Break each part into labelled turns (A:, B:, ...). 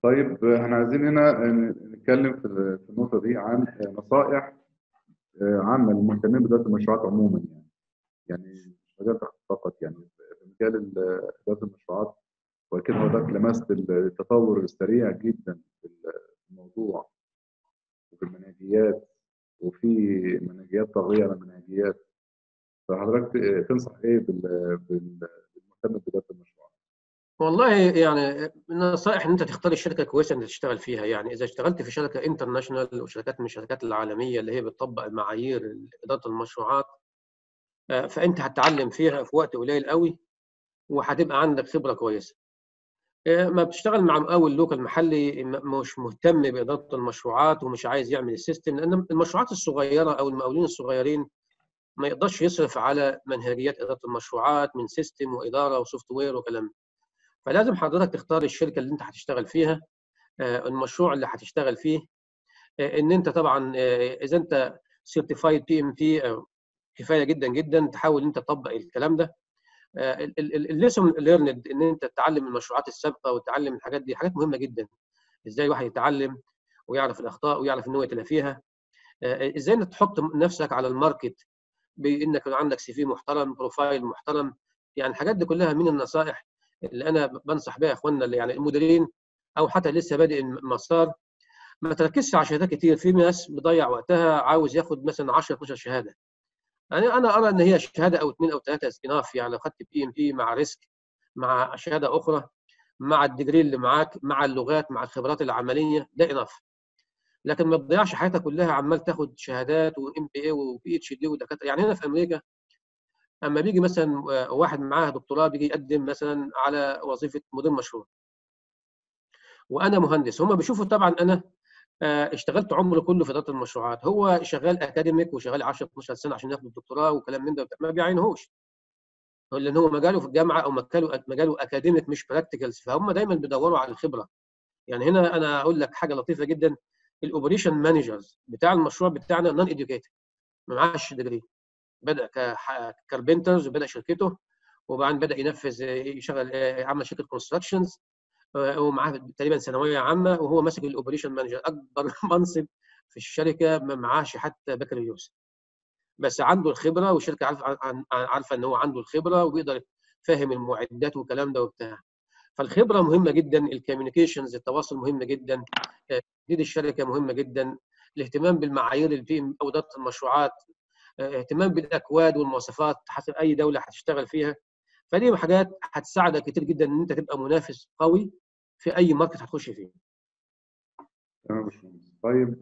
A: طيب احنا عايزين هنا نتكلم في في النقطة دي عن نصائح عامة للمهتمين بإدارة المشروعات عموما يعني يعني مش مجال تخصص فقط يعني في مجال إدارة المشروعات وأكيد حضرتك لمست التطور السريع جدا في الموضوع وفي المنهجيات وفي منهجيات طاغية على منهجيات فحضرتك تنصح إيه بالمهتم بإدارة المشروعات؟
B: والله يعني من النصائح ان انت تختار الشركه كويسه انك تشتغل فيها يعني اذا اشتغلت في شركه انترناشونال وشركات من الشركات العالميه اللي هي بتطبق المعايير اداره المشروعات فانت هتتعلم فيها في وقت قليل قوي وهتبقى عندك خبره كويسه ما بتشتغل مع مقاول لوكال محلي مش مهتم باداره المشروعات ومش عايز يعمل السيستم لان المشروعات الصغيره او المقاولين الصغيرين ما يقدرش يصرف على منهجيات اداره المشروعات من سيستم واداره وسوفت وير وكلام فلازم حضرتك تختار الشركه اللي انت هتشتغل فيها المشروع اللي هتشتغل فيه ان انت طبعا اذا انت سيرتيفايد بي ام بي كفايه جدا جدا تحاول ان انت تطبق الكلام ده الليسون ليرند ان انت تتعلم المشروعات السابقه وتتعلم الحاجات دي حاجات مهمه جدا ازاي الواحد يتعلم ويعرف الاخطاء ويعرف ان هو يتلافيها ازاي انك تحط نفسك على الماركت بانك يكون عندك سي في محترم بروفايل محترم يعني الحاجات دي كلها من النصائح اللي انا بنصح بها اخواننا اللي يعني المديرين او حتى لسه بادئ المسار ما تركزش على شهادات كتير في ناس بيضيع وقتها عاوز ياخد مثلا 10 12 شهاده يعني انا ارى ان هي شهاده او اثنين او ثلاثه اناف يعني لو خدت بي ام بي مع ريسك مع شهاده اخرى مع الديجري اللي معاك مع اللغات مع الخبرات العمليه ده اناف لكن ما تضيعش حياتك كلها عمال تاخد شهادات وام بي اي وبي اتش دي ودكاتره يعني هنا في امريكا اما بيجي مثلا واحد معاه دكتوراه بيجي يقدم مثلا على وظيفه مدير مشروع وانا مهندس هم بيشوفوا طبعا انا اشتغلت عمري كله في اداره المشروعات هو شغال اكاديميك وشغال 10 12 سنه عشان ياخد الدكتوراه وكلام من ده ما بيعينهوش لان هو مجاله في الجامعه او مجاله مجاله اكاديميك مش براكتيكالز فهم دايما بيدوروا على الخبره يعني هنا انا اقول لك حاجه لطيفه جدا الاوبريشن مانجرز بتاع المشروع بتاعنا نون اديوكيتد ما معاش ديجري بدا ككاربنترز وبدا شركته وبعدين بدا ينفذ يشتغل عمل شركه كونستراكشنز ومعاه تقريبا ثانويه عامه وهو ماسك الاوبريشن مانجر اكبر منصب في الشركه ما معاش حتى بكالوريوس بس عنده الخبره والشركه عارفه عارفه ان هو عنده الخبره وبيقدر فاهم المعدات والكلام ده وبتاع فالخبره مهمه جدا الكوميونيكيشنز التواصل مهم جدا تجديد الشركه مهمه جدا الاهتمام بالمعايير البي او اداره المشروعات اهتمام بالاكواد والمواصفات حسب اي دوله هتشتغل فيها فدي حاجات هتساعدك كتير جدا ان انت تبقى منافس قوي في اي ماركت هتخش فيه.
A: تمام طيب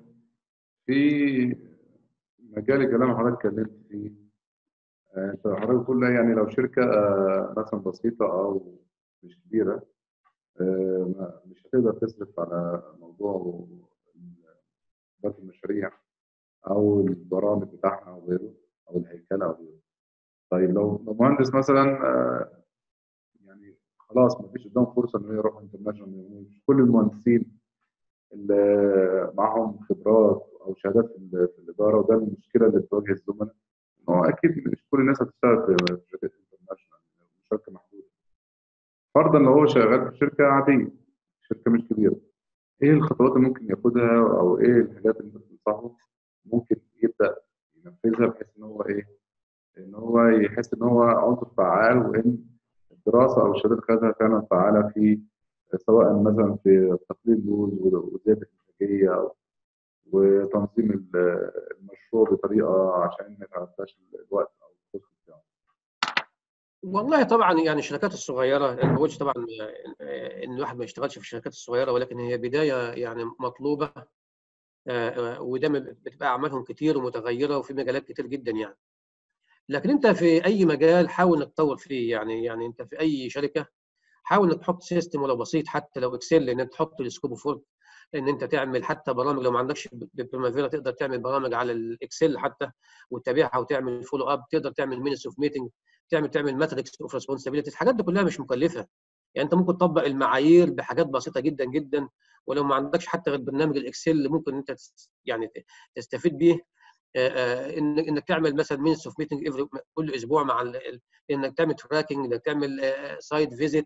A: في مجال الكلام اللي حضرتك اتكلمت فيه انت حضرتك بتقول يعني لو شركه مثلا بسيطه او مش كبيره مش هتقدر تصرف على موضوع اداره المشاريع او البرامج بتاعها او غيره او الهيكله او غيره. طيب لو لو مهندس مثلا يعني خلاص ما فيش قدامه فرصه انه يروح انترناشونال مش كل المهندسين اللي معاهم خبرات او شهادات في الاداره وده المشكله اللي بتواجه الزملاء ان هو اكيد مش كل الناس هتشتغل في شركات انترناشونال شركه محدوده فرضا لو هو شغال في شركه عاديه شركه مش كبيره ايه الخطوات اللي ممكن ياخدها او ايه الحاجات اللي انت تنصحه ممكن يبدا ينفذها بحيث ان هو ايه ان هو يحس ان هو عنصر فعال وان الدراسه او الشهادات اللي خدها فعلا فعاله في سواء مثلا في تقليل اللوز وزياده الانتاجيه وتنظيم المشروع بطريقه عشان ما يتعداش الوقت او الكوست بتاعه.
B: والله طبعا يعني الشركات الصغيره انا ما بقولش طبعا ان الواحد ما يشتغلش في الشركات الصغيره ولكن هي بدايه يعني مطلوبه وده بتبقى اعمالهم كتير ومتغيره وفي مجالات كتير جدا يعني. لكن انت في اي مجال حاول انك تطور فيه يعني يعني انت في اي شركه حاول انك تحط سيستم ولو بسيط حتى لو اكسل ان انت تحط السكوب اوف ورك ان انت تعمل حتى برامج لو ما عندكش بالبريمافيرا تقدر تعمل برامج على الاكسل حتى وتتابعها وتعمل فولو اب تقدر تعمل مينتس اوف ميتنج تعمل تعمل ماتريكس اوف ريسبونسابيلتي الحاجات دي كلها مش مكلفه يعني انت ممكن تطبق المعايير بحاجات بسيطه جدا جدا ولو ما عندكش حتى غير برنامج الاكسل ممكن انت يعني تستفيد بيه انك تعمل مثلا مينتس اوف ميتنج كل اسبوع مع انك تعمل تراكنج انك تعمل سايد فيزيت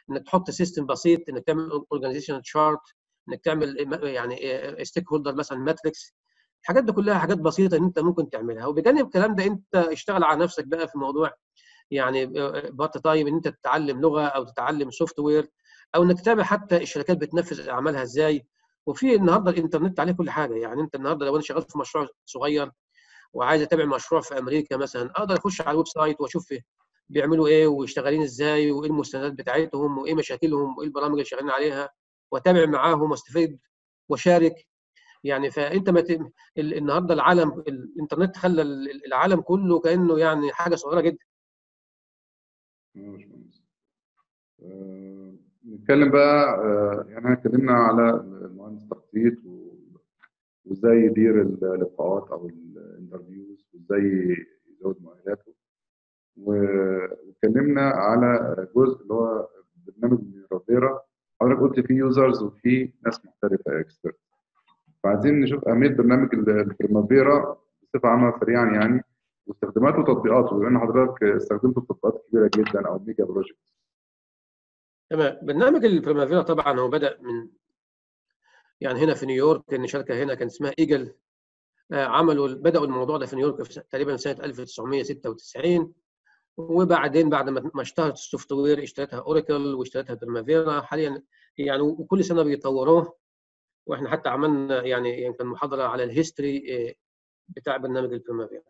B: انك تحط سيستم بسيط انك تعمل اورجانيزيشن تشارت انك تعمل يعني ستيك هولدر مثلا ماتريكس الحاجات دي كلها حاجات بسيطه ان انت ممكن تعملها وبجانب الكلام ده انت اشتغل على نفسك بقى في موضوع يعني بارت تايم ان انت تتعلم لغه او تتعلم سوفت وير او انك تتابع حتى الشركات بتنفذ اعمالها ازاي وفي النهارده الانترنت عليه كل حاجه يعني انت النهارده لو انا شغال في مشروع صغير وعايز اتابع مشروع في امريكا مثلا اقدر اخش على الويب سايت واشوف بيعملوا ايه وشغالين ازاي وايه المستندات بتاعتهم وايه مشاكلهم وايه البرامج اللي شغالين عليها واتابع معاهم واستفيد واشارك يعني فانت ما ت... النهارده العالم الانترنت خلى العالم كله كانه يعني حاجه صغيره جدا
A: أه نتكلم بقى أه يعني احنا اتكلمنا على المهندس تخطيط وازاي يدير اللقاءات او الانترفيوز وازاي يزود مؤهلاته واتكلمنا على جزء اللي هو برنامج ميرافيرا حضرتك قلت فيه يوزرز وفي ناس محترفه اكسبرت فعايزين نشوف اهميه برنامج البريمافيرا بصفه عامه سريعا يعني واستخداماته وتطبيقاته بما ان حضرتك استخدمته في تطبيقات كبيره جدا او ميجا بروجكت
B: تمام برنامج البريمافيرا طبعا هو بدا من يعني هنا في نيويورك ان شركه هنا كان اسمها ايجل عملوا بداوا الموضوع ده في نيويورك في تقريبا سنه 1996 وبعدين بعد ما اشتهرت السوفت وير اشتريتها اوراكل واشتريتها بريمافيرا حاليا يعني وكل سنه بيطوروه واحنا حتى عملنا يعني يمكن محاضره على الهيستوري بتاع برنامج البريمافيرا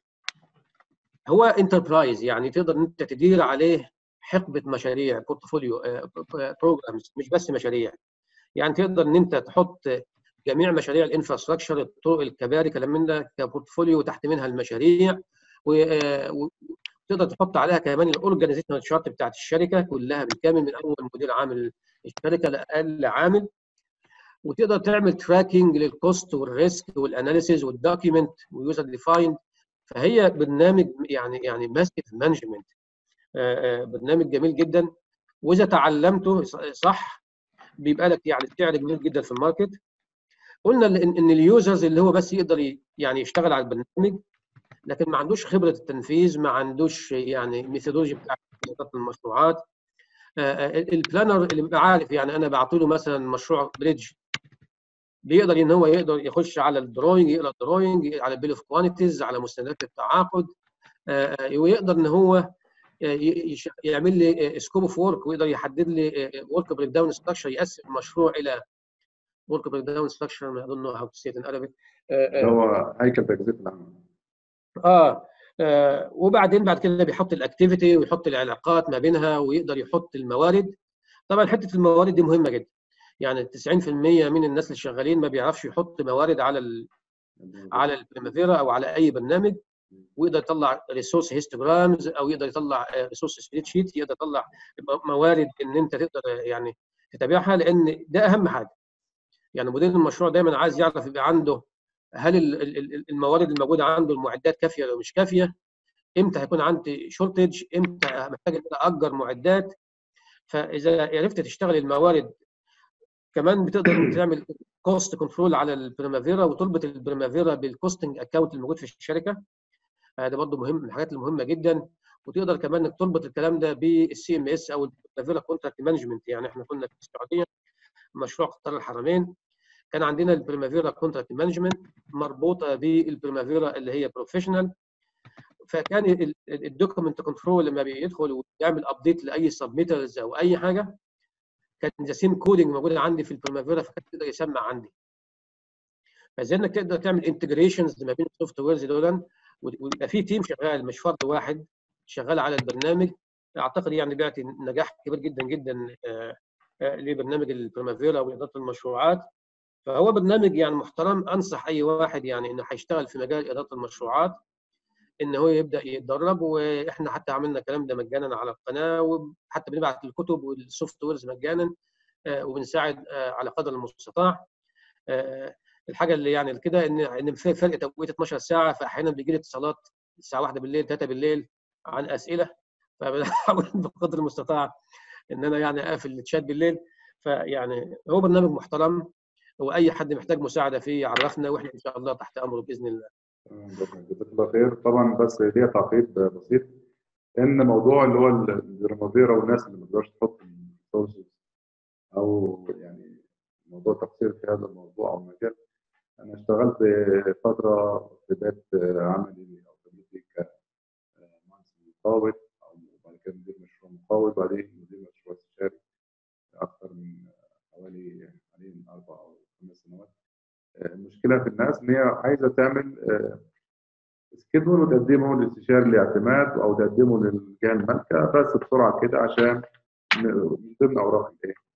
B: هو انتربرايز يعني تقدر انت تدير عليه حقبه مشاريع بورتفوليو بروجرامز مش بس مشاريع يعني تقدر ان انت تحط جميع مشاريع الانفراستراكشر الطرق الكباري كلام من ده كبورتفوليو وتحت منها المشاريع وتقدر تحط عليها كمان الاورجانيزيشنال شارت بتاعت الشركه كلها بالكامل من اول مدير عام الشركه لاقل عامل وتقدر تعمل تراكنج للكوست والريسك والاناليسيز والدوكيمنت ويوزر ديفايند فهي برنامج يعني يعني ماسك مانجمنت برنامج جميل جدا واذا تعلمته صح بيبقى لك يعني سعر كبير جدا في الماركت قلنا ان اليوزرز اللي هو بس يقدر يعني يشتغل على البرنامج لكن ما عندوش خبره التنفيذ ما عندوش يعني ميثودولوجي بتاع المشروعات البلانر اللي بيبقى عارف يعني انا بعطي له مثلا مشروع بريدج بيقدر ان هو يقدر يخش على الدروينج يقرا الدروينج على البيل اوف كوانتيز على مستندات التعاقد ويقدر ان هو يعمل لي سكوب اوف ورك ويقدر يحدد لي ورك بريك داون ستراكشر يقسم المشروع الى ورك بريك داون ستراكشر اظن هاو تو سي ان Arabic
A: اللي هو هيكل تجزئه العمل
B: آه. اه وبعدين بعد كده بيحط الاكتيفيتي ويحط العلاقات ما بينها ويقدر يحط الموارد طبعا حته الموارد دي مهمه جدا يعني 90% من الناس اللي شغالين ما بيعرفش يحط موارد على ال على البريمافيرا او على اي برنامج ويقدر يطلع ريسورس هيستوجرامز او يقدر يطلع ريسورس سبريد شيت يقدر يطلع موارد ان انت تقدر يعني تتابعها لان ده اهم حاجه يعني مدير المشروع دايما عايز يعرف يبقى عنده هل الموارد الموجوده عنده المعدات كافيه ولا مش كافيه امتى هيكون عندي شورتج امتى محتاج ان انا اجر معدات فاذا عرفت تشتغل الموارد كمان بتقدر تعمل كوست كنترول على البريمافيرا وتربط البريمافيرا بالكوستنج اكونت الموجود في الشركه ده برضه مهم من الحاجات المهمه جدا وتقدر كمان انك تربط الكلام ده بالسي ام اس او البريمافيرا كونتراكت مانجمنت يعني احنا كنا في السعوديه مشروع قطار الحرمين كان عندنا البريمافيرا كونتراكت مانجمنت مربوطه بالبريمافيرا اللي هي بروفيشنال فكان الدوكيمنت كنترول لما بيدخل ويعمل ابديت لاي سبميترز او اي حاجه كان ذا سيم كودنج موجوده عندي في البريمافيرا فكان يقدر يسمع عندي فازاي انك تقدر تعمل انتجريشنز ما بين السوفت ويرز دول ويبقى في تيم شغال مش فرد واحد شغال على البرنامج اعتقد يعني بيعطي نجاح كبير جدا جدا لبرنامج البريمافيرا واداره المشروعات فهو برنامج يعني محترم انصح اي واحد يعني انه هيشتغل في مجال اداره المشروعات ان هو يبدا يتدرب واحنا حتى عملنا الكلام ده مجانا على القناه وحتى بنبعت الكتب والسوفت ويرز مجانا وبنساعد على قدر المستطاع الحاجه اللي يعني كده ان ان في فرق توقيت 12 ساعه فاحيانا بيجي لي اتصالات الساعه 1 بالليل 3 بالليل عن اسئله فبحاول بقدر المستطاع ان انا يعني اقفل الشات بالليل فيعني هو برنامج محترم واي حد محتاج مساعده فيه يعرفنا واحنا ان شاء الله تحت امره باذن الله.
A: جزاك الله خير طبعا بس ليا تعقيب بسيط ان موضوع اللي هو الريمافيرا والناس اللي ما بتقدرش تحط الريسورسز او يعني موضوع تقصير في هذا الموضوع او مجال انا اشتغلت فتره في بدايه عملي او خبرتي كمهندس مقاول او بعد كده مدير مشروع مقاول بعدين مدير مشروع استشاري اكثر من حوالي حوالي اربع او خمس سنوات المشكله في الناس ان هي عايزه تعمل سكيدول وتقدمه للاستشاري لاعتماد او تقدمه للجهه المالكه بس بسرعه كده عشان من ضمن اوراق الايه